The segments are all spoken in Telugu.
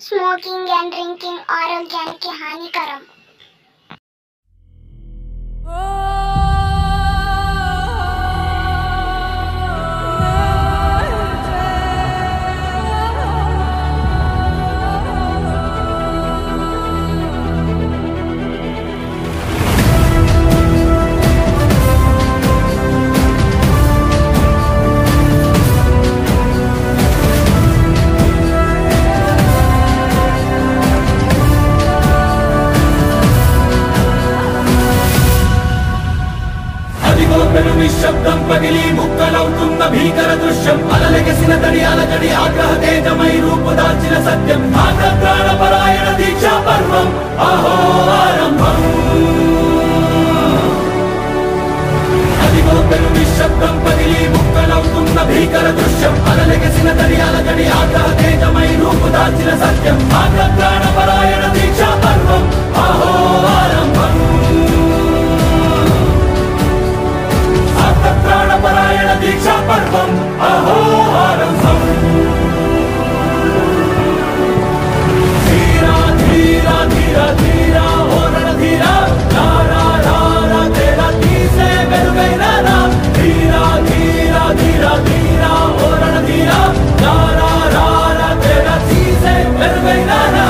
స్మోకింగ్ అండ్ డ్రింకింగ్ ఆరోగ్యానికి హానికరం అదిగో పెను నిశ్శబ్దం పగిలి ముక్కలవుతున్న భీకర దృశ్యం అలలెగసిన తడి అలజడి ఆగ్రహ తేజమై రూపు దాల్చిన సత్యం ఆగ్రహ పరాయణ దీక్షా పర్వం అహో ఆరంభం అదిగో పెను నిశ్శబ్దం పగిలి ముక్కలవుతున్న భీకర దృశ్యం అలలెగసిన తడి అలజడి ఆగ్రహ తేజమై రూపు దాల్చిన సత్యం ఆగ్రహ పరాయణ దీక్షా పర్వం అహో ఆరంభం ప్రాణపరాయణ దీక్షా పర్వం అహోహారంభం ధీరా ధీరా ధీరా ధీరా ఓరణ ధీరా రారా రారా తేరా తీసే వెలుగైన రా ధీరా ధీరా ధీరా ధీరా ఓరణ ధీరా రారా రారా తేరా తీసే వెలుగైన రా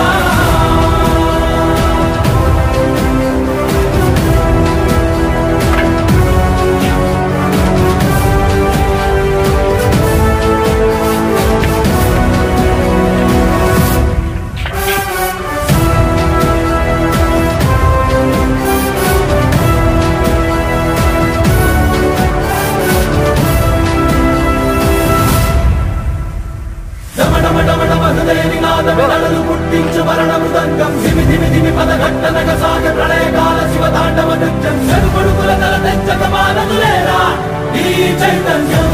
డమడమడమడమహృదయనినాదమిదళలు పుట్టించు మరణ మృదంగం ధిమి ధిమి ధిమి పదఘట్టనగ సాగ ప్రళయకాల శివ తాండవ నృత్యం చెరుపడుకుల తల తెచ్చక మానదులేరా ఈ చైతన్యం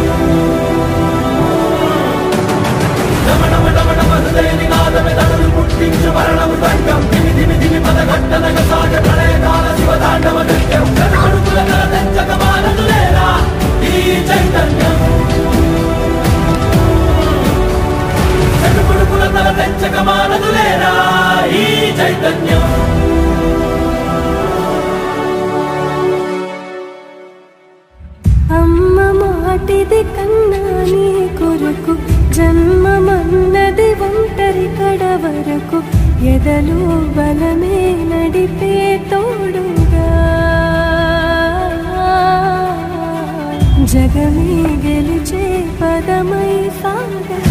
డమడమడమడమహృదయనినాదమిదళలు పుట్టించు మరణ మృదంగం ధిమి ధిమి ధిమి పదఘట్టనగ సాగ ప్రళయకాల శివ తాండవ నృత్యం చెరుపడుకుల తల తెచ్చక మానదులేరా ఈ చైతన్యం చెడుపుడుకుల తల తెచ్చక మానదులేరా ఈ చైతన్యం అమ్మ మాటిది కన్నా నీ కొరకు జన్మమన్నది ఒంటరి కడ వరకు ఎదలు బలమే నడిపే తోడుగా జగమే గెలిచే పదమై సాగ